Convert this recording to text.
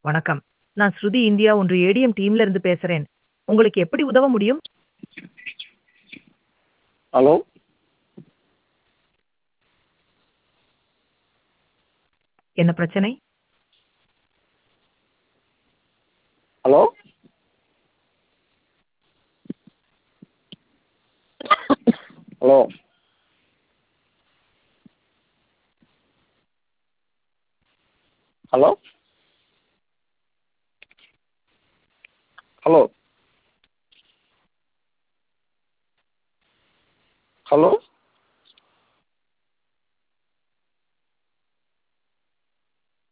வணக்கம். நான் ஸ்ருதி இந்தியா ஒன்று ஏடிஎம் டீம்ல இருந்து பேசுறேன். உங்களுக்கு எப்படி உதவ முடியும்? ஹலோ என்ன பிரச்சனை? Hello hello hello hello hello